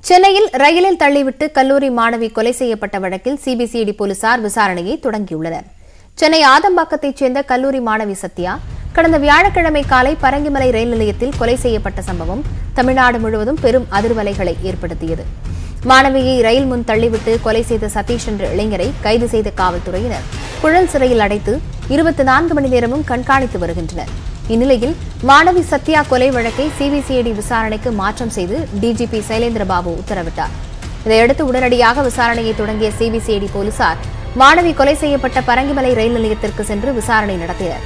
சென்னையில் ரயிலில் தள்ளிவிட்டு கல்லூரி மாணவி கொலை செய்யப்பட்ட வழக்கில் சிபிசிஐடி போலீசார் விசாரணையை தொடங்கியுள்ளனர் சென்னை ஆதம்பாக்கத்தைச் சேர்ந்த கல்லூரி மாணவி சத்யா கடந்த வியாழக்கிழமை காலை பரங்கிமலை ரயில் நிலையத்தில் கொலை செய்யப்பட்ட சம்பவம் தமிழ்நாடு முழுவதும் பெரும் அதிர்வலைகளை ஏற்படுத்தியது மாணவியை ரயில் முன் தள்ளிவிட்டு கொலை செய்த சதீஷ் என்ற இளைஞரை கைது செய்த காவல்துறையினர் குழல் சிறையில் அடைத்து இருபத்தி நான்கு மணி நேரமும் கண்காணித்து வருகின்றனர் இந்நிலையில் மாணவி சத்யா கொலை வழக்கை சிபிசிஐடி விசாரணைக்கு மாற்றம் செய்து டிஜிபி சைலேந்திரபாபு உத்தரவிட்டார் இதையடுத்து உடனடியாக விசாரணையை தொடங்கிய சிபிசிஐடி போலீசார் மாணவி கொலை செய்யப்பட்ட பரங்கிமலை ரயில் நிலையத்திற்கு சென்று விசாரணை நடத்தினர்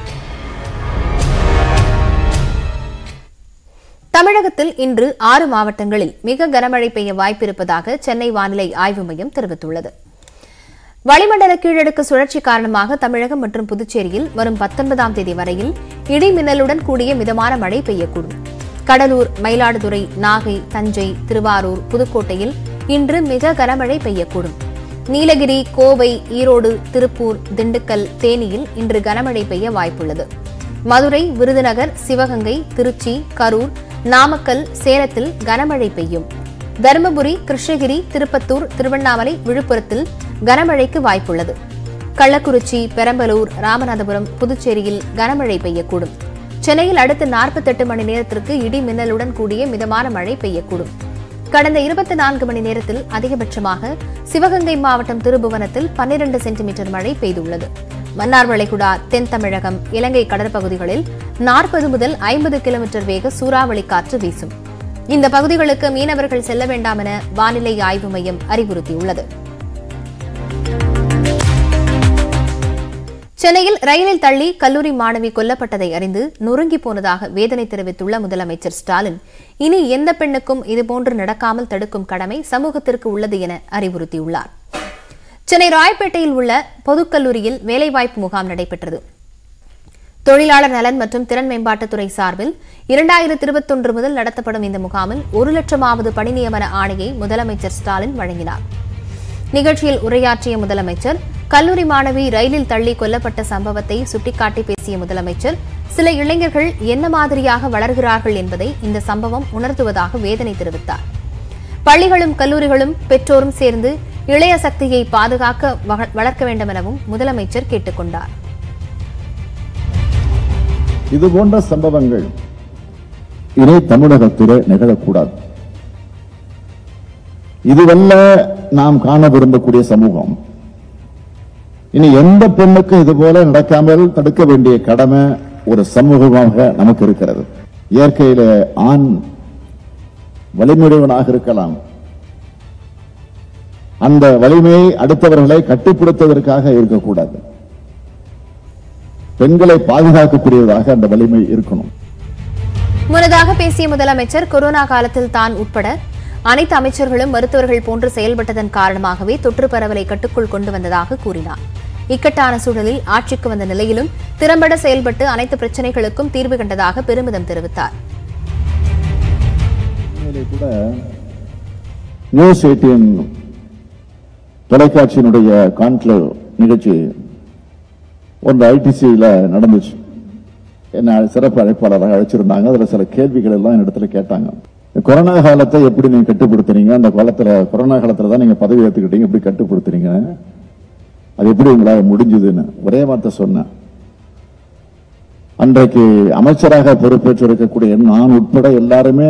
தமிழகத்தில் இன்று ஆறு மாவட்டங்களில் மிக கனமழை பெய்ய வாய்ப்பிருப்பதாக சென்னை வானிலை ஆய்வு மையம் தெரிவித்துள்ளது வளிமண்டல கீழடுக்கு சுழற்சி காரணமாக தமிழகம் மற்றும் புதுச்சேரியில் வரும் பத்தொன்பதாம் தேதி வரையில் இடி மின்னலுடன் கூடிய மிதமான மழை பெய்யக்கூடும் கடலூர் மயிலாடுதுறை நாகை தஞ்சை திருவாரூர் புதுக்கோட்டையில் இன்று மிக கனமழை பெய்யக்கூடும் நீலகிரி கோவை ஈரோடு திருப்பூர் திண்டுக்கல் தேனியில் இன்று கனமழை பெய்ய வாய்ப்புள்ளது மதுரை விருதுநகர் சிவகங்கை திருச்சி கரூர் நாமக்கல் சேலத்தில் கனமழை பெய்யும் தருமபுரி கிருஷ்ணகிரி திருப்பத்தூர் திருவண்ணாமலை விழுப்புரத்தில் கனமழைக்கு வாய்ப்புள்ளது கள்ளக்குறிச்சி பெரம்பலூர் ராமநாதபுரம் புதுச்சேரியில் கனமழை பெய்யக்கூடும் சென்னையில் அடுத்த 48 மணி நேரத்திற்கு இடி மின்னலுடன் கூடிய மிதமான மழை பெய்யக்கூடும் கடந்த இருபத்தி நான்கு மணி நேரத்தில் அதிகபட்சமாக சிவகங்கை மாவட்டம் திருபுவனத்தில் 12 சென்டிமீட்டர் மழை பெய்துள்ளது மன்னார் வளைகுடா தென் தமிழகம் இலங்கை கடற்பகுதிகளில் நாற்பது முதல் ஐம்பது கிலோமீட்டர் வேக சூறாவளி காற்று வீசும் இந்த பகுதிகளுக்கு மீனவர்கள் செல்ல வேண்டாம் என வானிலை ஆய்வு மையம் அறிவுறுத்தியுள்ளது சென்னையில் ரயிலில் தள்ளி கல்லூரி மாணவி கொல்லப்பட்டதை அறிந்து நொறுங்கி போனதாக வேதனை தெரிவித்துள்ள முதலமைச்சர் ஸ்டாலின் இனி எந்த பெண்ணுக்கும் இதுபோன்று நடக்காமல் தடுக்கும் கடமை சமூகத்திற்கு உள்ளது என அறிவுறுத்தியுள்ளார் சென்னை ராயப்பேட்டையில் உள்ள பொதுக்கல்லூரியில் வேலைவாய்ப்பு முகாம் நடைபெற்றது தொழிலாளர் நலன் மற்றும் திறன் மேம்பாட்டுத்துறை சார்பில் இரண்டாயிரத்தி இருபத்தொன்று முதல் நடத்தப்படும் இந்த முகாமில் ஒரு லட்சமாவது பணி நியமன ஆணையை முதலமைச்சர் ஸ்டாலின் வழங்கினார் நிகழ்ச்சியில் உரையாற்றிய முதலமைச்சர் கல்லூரி மாணவி ரயிலில் தள்ளி கொல்லப்பட்ட சம்பவத்தை சுட்டிக்காட்டி பேசிய முதலமைச்சர் சில இளைஞர்கள் என்ன மாதிரியாக வளர்கிறார்கள் என்பதை இந்த சம்பவம் உணர்த்துவதாக வேதனை தெரிவித்தார் பள்ளிகளும் கல்லூரிகளும் பெற்றோரும் சேர்ந்து இளைய சக்தியை பாதுகாக்க வக- வளர்க்க வேண்டும் எனவும் முதலமைச்சர் கேட்டுக் கொண்டார் இது போன்ற சம்பவங்கள் இனி தமிழகத்திலே நிகழக்கூடாது இதுவல்ல நாம் காண விரும்பக்கூடிய சமூகம் இனி எந்த பெண்ணுக்கும் இது போல நடக்காமல் தடுக்க வேண்டிய கடமை ஒரு சமூகமாக நமக்கு இருக்கிறது இயற்கையில ஆண் வலிமையுடையவனாக இருக்கலாம் அந்த வலிமையை அடுத்தவர்களை கட்டுப்படுத்துவதற்காக இருக்கக்கூடாது பெண்களை பாதுகாக்கக்கூடியதாக அந்த வலிமை இருக்கணும் முன்னதாக பேசிய முதலமைச்சர் கொரோனா காலத்தில் தான் உட்பட அனைத்து அமைச்சர்களும் மருத்துவர்கள் போன்று செயல்பட்டதன் காரணமாகவே தொற்று பரவலை கட்டுக்குள் கொண்டு வந்ததாக கூறினார் இக்கட்டான சூழலில் ஆட்சிக்கு வந்த நிலையிலும் திறம்பட செயல்பட்டு அனைத்து பிரச்சினைகளுக்கும் தீர்வு கண்டதாக பெருமிதம் தெரிவித்தார் உண்மையிலே கூட நியூஸ் எயிட்டீன் தொலைக்காட்சியினுடைய கான்க்ளேவ் நிகழ்ச்சி ஒன்று ஐடிசியில் நடந்துச்சு என்ன சிறப்பு அழைப்பாளராக அழைச்சிருந்தாங்க அதுல சில கேள்விகள் எல்லாம் இடத்துல கேட்டாங்க இந்த கொரோனா காலத்தை எப்படி நீங்க கட்டுப்படுத்துறீங்க அந்த காலத்துல கொரோனா காலத்துல தான் நீங்க பதவி ஏத்துக்கிட்டீங்க எப்படி கட்டுப்படுத்துறீங்க அது எப்படி உங்களால முடிஞ்சதுன்னு ஒரே வார்த்தை சொன்னேன் அன்றைக்கு அமைச்சராக பொறுப்பேற்று இருக்கக்கூடிய நான் உட்பட எல்லாருமே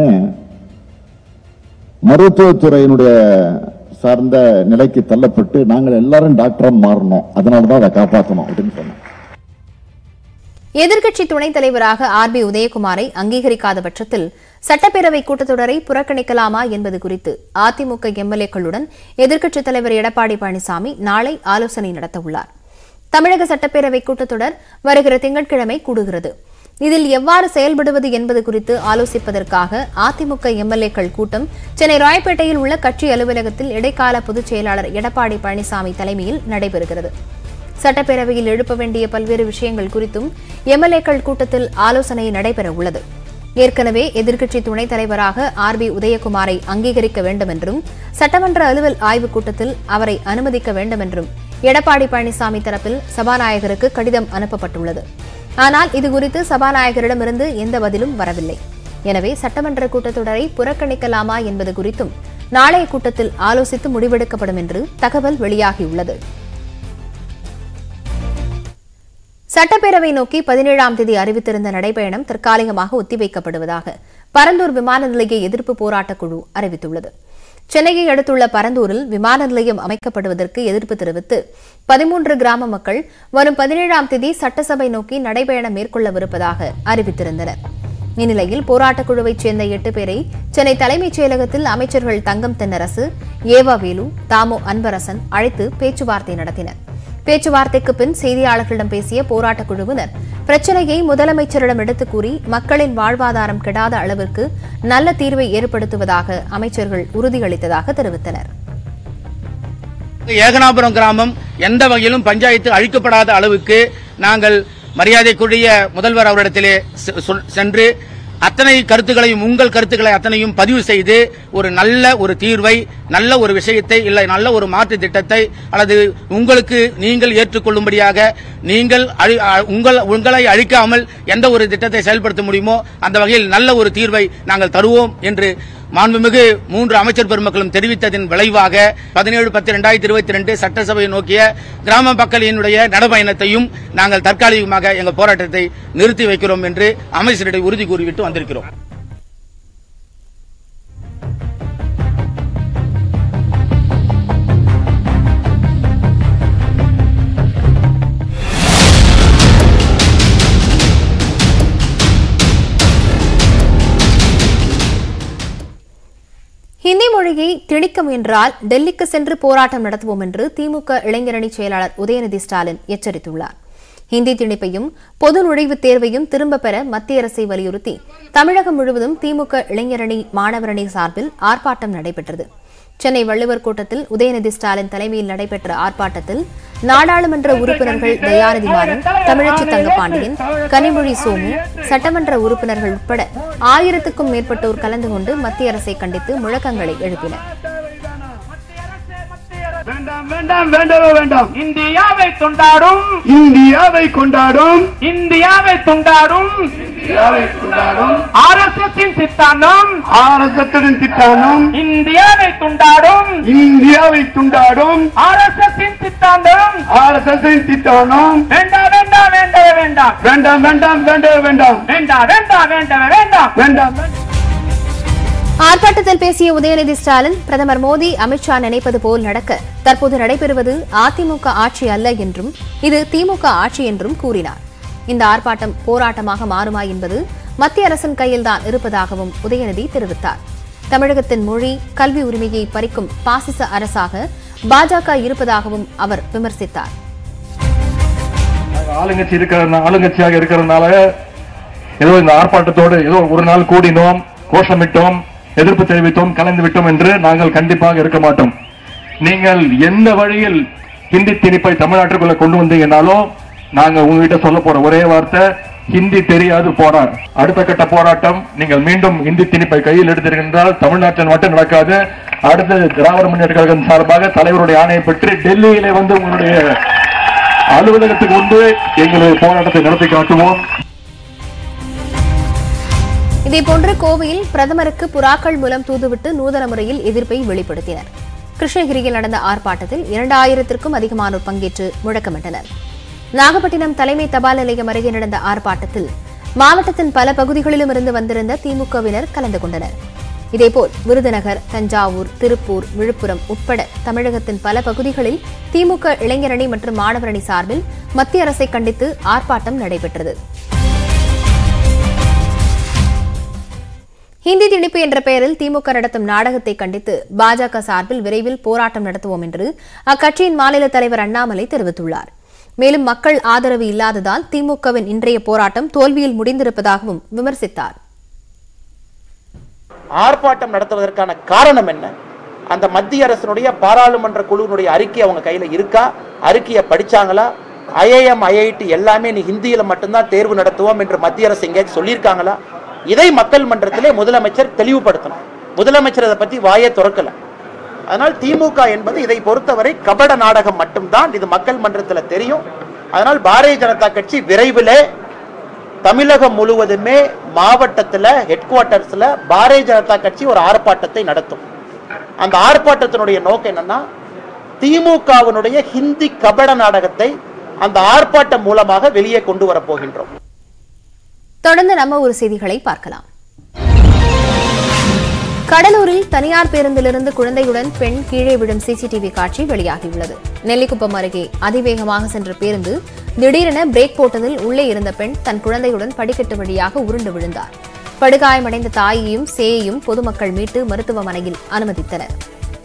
மருத்துவத்துறையினுடைய சார்ந்த நிலைக்கு தள்ளப்பட்டு நாங்கள் எல்லாரும் டாக்டரா மாறணும் அதனாலதான் அதை காப்பாற்றணும் அப்படின்னு சொன்னேன் எதிர்க்கட்சி துணைத் தலைவராக ஆர் பி உதயகுமாரை அங்கீகரிக்காத பட்சத்தில் சட்டப்பேரவை கூட்டத்தொடரை புறக்கணிக்கலாமா என்பது குறித்து அதிமுக எம்எல்ஏக்களுடன் எதிர்க்கட்சித் தலைவர் எடப்பாடி பழனிசாமி நாளை ஆலோசனை நடத்தவுள்ளார் தமிழக சட்டப்பேரவை கூட்டத்தொடர் வருகிற திங்கட்கிழமை கூடுகிறது இதில் எவ்வாறு செயல்படுவது என்பது குறித்து ஆலோசிப்பதற்காக அதிமுக எம்எல்ஏக்கள் கூட்டம் சென்னை ராயப்பேட்டையில் உள்ள கட்சி அலுவலகத்தில் இடைக்கால பொதுச் செயலாளர் எடப்பாடி பழனிசாமி தலைமையில் நடைபெறுகிறது சட்டப்பேரவையில் எழுப்ப வேண்டிய பல்வேறு விஷயங்கள் குறித்தும் எம்எல்ஏக்கள் கூட்டத்தில் ஆலோசனை நடைபெற உள்ளது ஏற்கனவே எதிர்க்கட்சி துணைத் தலைவராக ஆர் பி உதயகுமாரை அங்கீகரிக்க வேண்டும் என்றும் சட்டமன்ற அலுவல் ஆய்வுக் கூட்டத்தில் அவரை அனுமதிக்க வேண்டும் என்றும் எடப்பாடி பழனிசாமி தரப்பில் சபாநாயகருக்கு கடிதம் அனுப்பப்பட்டுள்ளது ஆனால் இதுகுறித்து சபாநாயகரிடமிருந்து எந்த பதிலும் வரவில்லை எனவே சட்டமன்ற கூட்டத்தொடரை புறக்கணிக்கலாமா என்பது குறித்தும் நாளைய கூட்டத்தில் ஆலோசித்து முடிவெடுக்கப்படும் என்று தகவல் வெளியாகியுள்ளது சட்டப்பேரவை நோக்கி பதினேழாம் தேதி அறிவித்திருந்த நடைபயணம் தற்காலிகமாக ஒத்திவைக்கப்படுவதாக பரந்தூர் விமான நிலைய எதிர்ப்பு போராட்டக் குழு அறிவித்துள்ளது சென்னையை அடுத்துள்ள பரந்தூரில் விமான நிலையம் அமைக்கப்படுவதற்கு எதிர்ப்பு தெரிவித்து பதிமூன்று கிராம மக்கள் வரும் பதினேழாம் தேதி சட்டசபை நோக்கி நடைபயணம் மேற்கொள்ளவிருப்பதாக அறிவித்திருந்தனர் இந்நிலையில் போராட்டக் குழுவைச் சேர்ந்த எட்டு பேரை சென்னை தலைமைச் செயலகத்தில் அமைச்சர்கள் தங்கம் தென்னரசு ஏவா வேலு தாமோ அன்பரசன் அழைத்து பேச்சுவார்த்தை நடத்தினர் பேச்சுவார்த்தைக்கு பின் செய்தியாளர்களிடம் பேசிய போராட்டக் குழுவினர் பிரச்சனையை முதலமைச்சரிடம் எடுத்துக் கூறி மக்களின் வாழ்வாதாரம் கெடாத அளவிற்கு நல்ல தீர்வை ஏற்படுத்துவதாக அமைச்சர்கள் உறுதியளித்ததாக தெரிவித்தனர் ஏகனாபுரம் கிராமம் எந்த வகையிலும் பஞ்சாயத்து அழிக்கப்படாத அளவுக்கு நாங்கள் மரியாதைக்குரிய முதல்வர் அவரிடத்திலே செ- சொல்- சென்று அத்தனை கருத்துக்களையும் உங்கள் கருத்துக்களை அத்தனையும் பதிவு செய்து ஒரு நல்ல ஒரு தீர்வை நல்ல ஒரு விஷயத்தை இல்லை நல்ல ஒரு மாற்று திட்டத்தை அல்லது உங்களுக்கு நீங்கள் ஏற்றுக்கொள்ளும்படியாக நீங்கள் அழி- அ- உங்கள் உங்களை அழிக்காமல் எந்த ஒரு திட்டத்தை செயல்படுத்த முடியுமோ அந்த வகையில் நல்ல ஒரு தீர்வை நாங்கள் தருவோம் என்று மாண்புமிகு மூன்று அமைச்சர் பெருமக்களும் தெரிவித்ததின் விளைவாக பதினேழு பத்து இரண்டாயிரத்தி இருபத்தி ரெண்டு சட்டசபையை நோக்கிய கிராம மக்களினுடைய நடைபயணத்தையும் நாங்கள் தற்காலிகமாக எங்கள் போராட்டத்தை நிறுத்தி வைக்கிறோம் என்று அமைச்சரிடம் உறுதி கூறிவிட்டு வந்திருக்கிறோம் ஹிந்தி மொழியை திணிக்க முயன்றால் டெல்லிக்கு சென்று போராட்டம் நடத்துவோம் என்று திமுக இளைஞரணி செயலாளர் உதயநிதி ஸ்டாலின் எச்சரித்துள்ளார் ஹிந்தி திணிப்பையும் பொது நுழைவுத் தேர்வையும் திரும்பப் பெற மத்திய அரசை வலியுறுத்தி தமிழகம் முழுவதும் திமுக இளைஞரணி மாணவரணி சார்பில் ஆர்ப்பாட்டம் நடைபெற்றது சென்னை வள்ளுவர் கோட்டத்தில் உதயநிதி ஸ்டாலின் தலைமையில் நடைபெற்ற ஆர்ப்பாட்டத்தில் நாடாளுமன்ற உறுப்பினர்கள் தயாநிதி மாறன் தமிழச்சி தங்கபாண்டியன் கனிமொழி சோமு சட்டமன்ற உறுப்பினர்கள் உட்பட ஆயிரத்துக்கும் மேற்பட்டோர் கலந்து கொண்டு மத்திய அரசை கண்டித்து முழக்கங்களை எழுப்பினர் வேண்டாம் வேண்டாம் வேண்டவே வேண்டாம் இந்தியாவை துண்டாடும் இந்தியாவை கொண்டாடும் இந்தியாவை துண்டாடும் இந்தியாவை கொண்டாடும் ஆர்எஸ்எஸின் சித்தாந்தம் ஆர்எஸ்எஸ்ஸின் திட்டானம் இந்தியாவை துண்டாடும் இந்தியாவை துண்டாடும் ஆர்எஸ்எஸின் சித்தாந்தம் ஆர்எஸ்எஸ்ஸின் திட்டானம் வேண்டாம் வேண்டாம் வேண்டவே வேண்டாம் வேண்டாம் வேண்டாம் வேண்டவே வேண்டாம் வேண்டாம் வேண்டாம் வேண்டவே வேண்டாம் வேண்டாம் வேண்டாம் ஆர்ப்பாட்டத்தில் பேசிய உதயநிதி ஸ்டாலின் பிரதமர் மோடி அமித்ஷா நினைப்பது போல் நடக்க தற்போது நடைபெறுவது அதிமுக ஆட்சி அல்ல என்றும் இது திமுக ஆட்சி என்றும் கூறினார் இந்த ஆர்ப்பாட்டம் போராட்டமாக மாறுமா என்பது மத்திய அரசின் கையில்தான் இருப்பதாகவும் உதயநிதி தெரிவித்தார் தமிழகத்தின் மொழி கல்வி உரிமையை பறிக்கும் பாசிச அரசாக பாஜக இருப்பதாகவும் அவர் விமர்சித்தார் நாங்க ஆளுங்கட்சி இருக்கிற ஆளுங்கட்சியாக இருக்கிறதுனால ஏதோ இந்த ஆர்ப்பாட்டத்தோடு ஏதோ ஒரு நாள் கூடினோம் கோஷமிட்டோம் எதிர்ப்பு தெரிவித்தோம் கலந்து விட்டோம் என்று நாங்கள் கண்டிப்பாக இருக்க மாட்டோம் நீங்கள் எந்த வழியில் ஹிந்தி திணிப்பை தமிழ்நாட்டுக்குள்ள கொண்டு வந்தீங்கன்னாலும் நாங்க உங்ககிட்ட சொல்ல போற ஒரே வார்த்தை ஹிந்தி தெரியாது போடா அடுத்த கட்ட போராட்டம் நீங்கள் மீண்டும் ஹிந்தி திணிப்பை கையில் எடுத்திருக்கின்றால் தமிழ்நாட்டில் மட்டும் நடக்காது அடுத்த திராவிட முன்னேற்ற கழகம் சார்பாக தலைவருடைய ஆணையை பெற்று டெல்லியிலே வந்து உங்களுடைய அலுவலகத்துக்கு வந்து எங்களுடைய போராட்டத்தை நடத்தி காட்டுவோம் இதேபோன்று கோவையில் பிரதமருக்கு புறாக்கள் மூலம் தூதுவிட்டு நூதன முறையில் எதிர்ப்பை வெளிப்படுத்தினர் கிருஷ்ணகிரியில் நடந்த ஆர்ப்பாட்டத்தில் இரண்டாயிரத்திற்கும் அதிகமானோர் பங்கேற்று முழக்கமிட்டனர் நாகப்பட்டினம் தலைமை தபால் நிலையம் அருகே நடந்த ஆர்ப்பாட்டத்தில் மாவட்டத்தின் பல பகுதிகளிலும் இருந்து வந்திருந்த திமுகவினர் கலந்து கொண்டனர் இதேபோல் விருதுநகர் தஞ்சாவூர் திருப்பூர் விழுப்புரம் உட்பட தமிழகத்தின் பல பகுதிகளில் திமுக இளைஞரணி மற்றும் மாணவரணி சார்பில் மத்திய அரசை கண்டித்து ஆர்ப்பாட்டம் நடைபெற்றது ஹிந்தி திணிப்பு என்ற பெயரில் திமுக நடத்தும் நாடகத்தை கண்டித்து பாஜக சார்பில் விரைவில் போராட்டம் நடத்துவோம் என்று அக்கட்சியின் மாநில தலைவர் அண்ணாமலை தெரிவித்துள்ளார் மேலும் மக்கள் ஆதரவு இல்லாததால் திமுகவின் இன்றைய போராட்டம் தோல்வியில் முடிந்திருப்பதாகவும் விமர்சித்தார் ஆர்ப்பாட்டம் நடத்துவதற்கான காரணம் என்ன அந்த மத்திய அரசினுடைய பாராளுமன்ற குழுவினுடைய அறிக்கை அவங்க கையில இருக்கா அறிக்கையை படிச்சாங்களா ஐஏஎம் ஐஐடி எல்லாமே நீ ஹிந்தியில மட்டும்தான் தேர்வு நடத்துவோம் என்று மத்திய அரசு எங்கேயாச்சும் சொல்லியிருக்காங்களா இதை மக்கள் மன்றத்திலே முதலமைச்சர் தெளிவுபடுத்தணும் முதலமைச்சர் அதை பத்தி வாயே திறக்கல அதனால் திமுக என்பது இதை பொறுத்தவரை கபட நாடகம் மட்டும்தான் இது மக்கள் மன்றத்தில் தெரியும் அதனால் பாரதிய ஜனதா கட்சி விரைவிலே தமிழகம் முழுவதுமே மாவட்டத்தில் ஹெட் குவார்ட்டர்ஸ்ல பாரதிய ஜனதா கட்சி ஒரு ஆர்ப்பாட்டத்தை நடத்தும் அந்த ஆர்ப்பாட்டத்தினுடைய நோக்கம் என்னன்னா திமுகவினுடைய ஹிந்தி கபட நாடகத்தை அந்த ஆர்ப்பாட்டம் மூலமாக வெளியே கொண்டு வரப் போகின்றோம் தொடர்ந்து நம்ம ஒரு செய்திகளை பார்க்கலாம் கடலூரில் தனியார் பேருந்திலிருந்து குழந்தையுடன் பெண் கீழே விழும் சிசிடிவி காட்சி வெளியாகியுள்ளது நெல்லிக்குப்பம் அருகே அதிவேகமாக சென்ற பேருந்து திடீரென பிரேக் போட்டதில் உள்ளே இருந்த பெண் தன் குழந்தையுடன் படிக்கட்டு வழியாக உருண்டு விழுந்தார் படுகாயமடைந்த தாயையும் சேயையும் பொதுமக்கள் மீட்டு மருத்துவமனையில் அனுமதித்தனர்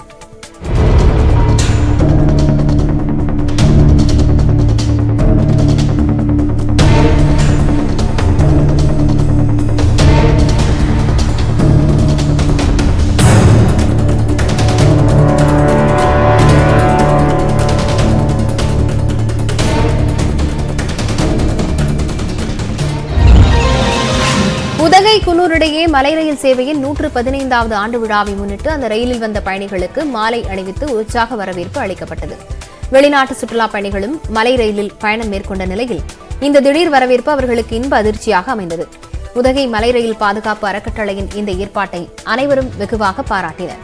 உதகை குன்னூர் இடையே மலை ரயில் சேவையின் நூற்று பதினைந்தாவது ஆண்டு விழாவை முன்னிட்டு அந்த ரயிலில் வந்த பயணிகளுக்கு மாலை அணிவித்து உற்சாக வரவேற்பு அளிக்கப்பட்டது வெளிநாட்டு சுற்றுலா பயணிகளும் மலை ரயிலில் பயணம் மேற்கொண்ட நிலையில் இந்த திடீர் வரவேற்பு அவர்களுக்கு இன்ப அதிர்ச்சியாக அமைந்தது உதகை மலை ரயில் பாதுகாப்பு அறக்கட்டளையின் இந்த ஏற்பாட்டை அனைவரும் வெகுவாக பாராட்டினர்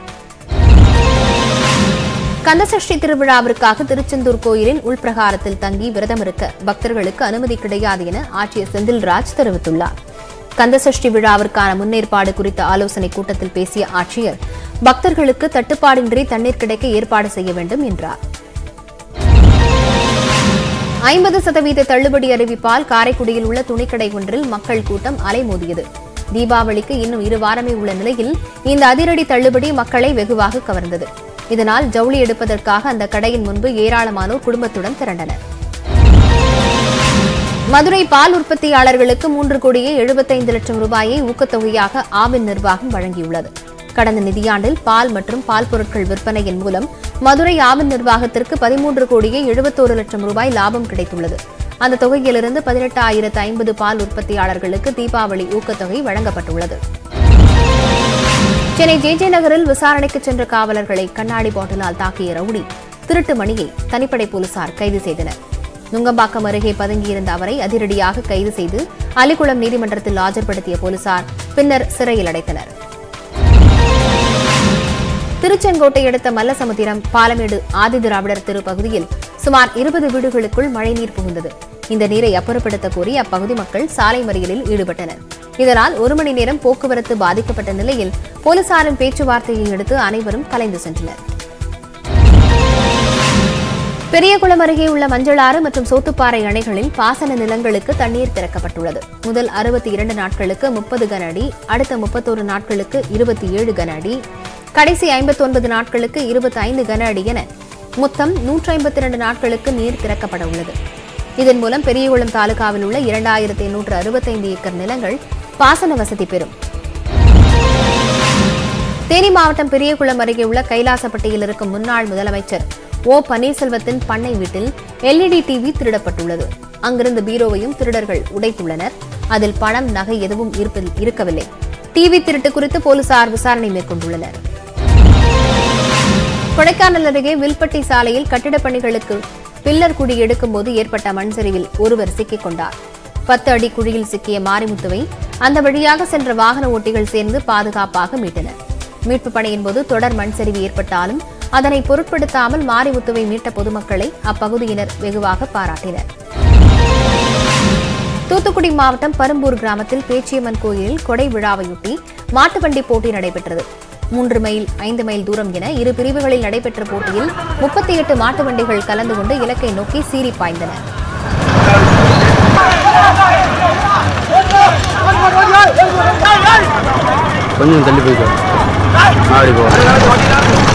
கந்தசஷ்டி திருவிழாவிற்காக திருச்செந்தூர் கோயிலின் உள்பிரகாரத்தில் தங்கி விரதம் இருக்க பக்தர்களுக்கு அனுமதி கிடையாது என ஆட்சியர் செந்தில்ராஜ் தெரிவித்துள்ளார் கந்தசஷ்டி விழாவிற்கான முன்னேற்பாடு குறித்த ஆலோசனைக் கூட்டத்தில் பேசிய ஆட்சியர் பக்தர்களுக்கு தட்டுப்பாடின்றி தண்ணீர் கிடைக்க ஏற்பாடு செய்ய வேண்டும் என்றார் ஐம்பது சதவீத தள்ளுபடி அறிவிப்பால் காரைக்குடியில் உள்ள துணிக்கடை ஒன்றில் மக்கள் கூட்டம் அலைமோதியது தீபாவளிக்கு இன்னும் இரு வாரமே உள்ள நிலையில் இந்த அதிரடி தள்ளுபடி மக்களை வெகுவாக கவர்ந்தது இதனால் ஜவுளி எடுப்பதற்காக அந்த கடையின் முன்பு ஏராளமானோர் குடும்பத்துடன் திரண்டனர் மதுரை பால் உற்பத்தியாளர்களுக்கு மூன்று கோடியே எழுபத்தைந்து லட்சம் ரூபாயை ஊக்கத்தொகையாக ஆவின் நிர்வாகம் வழங்கியுள்ளது கடந்த நிதியாண்டில் பால் மற்றும் பால் பொருட்கள் விற்பனையின் மூலம் மதுரை ஆவின் நிர்வாகத்திற்கு பதிமூன்று கோடியே எழுபத்தோரு லட்சம் ரூபாய் லாபம் கிடைத்துள்ளது அந்த தொகையிலிருந்து பதினெட்டாயிரத்து ஐம்பது பால் உற்பத்தியாளர்களுக்கு தீபாவளி ஊக்கத்தொகை வழங்கப்பட்டுள்ளது சென்னை ஜே ஜே நகரில் விசாரணைக்கு சென்ற காவலர்களை கண்ணாடி பாட்டிலால் தாக்கிய ரவுடி திருட்டு மணியை தனிப்படை போலீசார் கைது செய்தனர் நுங்கம்பாக்கம் அருகே பதுங்கியிருந்த அவரை அதிரடியாக கைது செய்து அலிக்குளம் நீதிமன்றத்தில் ஆஜர்படுத்திய போலீசார் பின்னர் சிறையில் அடைத்தனர் திருச்செங்கோட்டை அடுத்த மல்லசமுத்திரம் பாலமேடு ஆதிதிராவிடர் தெரு பகுதியில் சுமார் இருபது வீடுகளுக்குள் மழைநீர் புகுந்தது இந்த நீரை அப்புறப்படுத்த கோரி அப்பகுதி மக்கள் சாலை மறியலில் ஈடுபட்டனர் இதனால் ஒரு மணி நேரம் போக்குவரத்து பாதிக்கப்பட்ட நிலையில் போலீசாரின் பேச்சுவார்த்தையை அடுத்து அனைவரும் கலைந்து சென்றனர் பெரியகுளம் அருகே உள்ள மஞ்சளாறு மற்றும் சோத்துப்பாறை அணைகளில் பாசன நிலங்களுக்கு தண்ணீர் திறக்கப்பட்டுள்ளது முதல் அறுபத்தி இரண்டு நாட்களுக்கு முப்பது கன அடி அடுத்த முப்பத்தோரு நாட்களுக்கு இருபத்தி ஏழு கன அடி கடைசி ஐம்பத்தொன்பது நாட்களுக்கு இருபத்தி ஐந்து கன அடி என மொத்தம் நூற்றி ஐம்பத்தி இரண்டு நாட்களுக்கு நீர் திறக்கப்பட உள்ளது இதன் மூலம் பெரியகுளம் தாலுகாவில் உள்ள இரண்டாயிரத்தி எண்ணூற்று அறுபத்தைந்து ஏக்கர் நிலங்கள் பாசன வசதி பெறும் தேனி மாவட்டம் பெரியகுளம் அருகே உள்ள கைலாசப்பட்டியில் இருக்கும் முன்னாள் முதலமைச்சர் ஓ பன்னீர்செல்வத்தின் பண்ணை வீட்டில் எல்இடி டிவி திருடப்பட்டுள்ளது அங்கிருந்த பீரோவையும் திருடர்கள் உடைத்துள்ளனர் அதில் பணம் நகை எதுவும் இருப்பதில் இருக்கவில்லை டிவி திருட்டு குறித்து போலீசார் விசாரணை மேற்கொண்டுள்ளனர் கொடைக்கானல் அருகே வில்பட்டி சாலையில் கட்டிடப் பணிகளுக்கு பில்லர் குடி எடுக்கும்போது ஏற்பட்ட மண் சரிவில் ஒருவர் சிக்கிக் கொண்டார் பத்து அடி குழியில் சிக்கிய மாரிமுத்துவை அந்த வழியாக சென்ற வாகன ஓட்டிகள் சேர்ந்து பாதுகாப்பாக மீட்டனர் மீட்பு பணியின் போது தொடர் மண் சரிவு ஏற்பட்டாலும் அதனை பொருட்படுத்தாமல் மாரிமுத்துவை மீட்ட பொதுமக்களை அப்பகுதியினர் வெகுவாக பாராட்டினர் தூத்துக்குடி மாவட்டம் பரும்பூர் கிராமத்தில் பேச்சியம்மன் கோயிலில் கொடை விழாவையொட்டி மாட்டுவண்டி போட்டி நடைபெற்றது மூன்று மைல் ஐந்து மைல் தூரம் என இரு பிரிவுகளில் நடைபெற்ற போட்டியில் முப்பத்தி எட்டு மாட்டு வண்டிகள் கலந்து கொண்டு இலக்கை நோக்கி சீறி பாய்ந்தன கொஞ்சம் தள்ளி போய்க்கோ அப்படி போ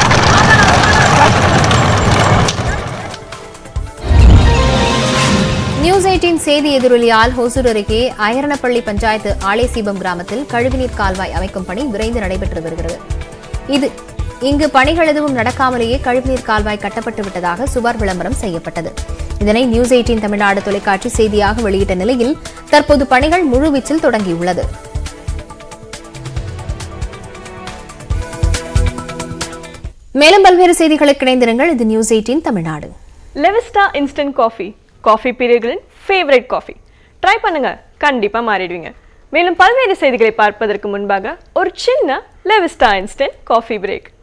நியூஸ் எயிட்டின் செய்தி எதிரொலியால் ஹொசூர் அருகே அயரணப்பள்ளி பஞ்சாயத்து ஆலேசீபம் கிராமத்தில் கழிவுநீர் கால்வாய் அமைக்கும் பணி விரைந்து நடைபெற்று வருகிறது இது இங்கு பணிகள் எதுவும் நடக்காமலேயே கழிவுநீர் கால்வாய் கட்டப்பட்டு விட்டதாக சுவர் விளம்பரம் செய்யப்பட்டது இதனை நியூஸ் எயிட்டின் தமிழ்நாடு தொலைக்காட்சி செய்தியாக வெளியிட்ட நிலையில் தற்போது பணிகள் முழுவீச்சில் தொடங்கியுள்ளது மேலும் பல்வேறு செய்திகளுக்கு இணைந்திருங்கள் இது நியூஸ் எயிட்டின் Tamil Nadu Levista instant coffee coffee பீரியர்களின் ஃபேவரட் காஃபி ட்ரை பண்ணுங்க கண்டிப்பா மாறிடுவீங்க மேலும் பல்வேறு செய்திகளை பார்ப்பதற்கு முன்பாக ஒரு சின்ன லெவிஸ்டா இன்ஸ்டன்ட் காஃபி பிரேக்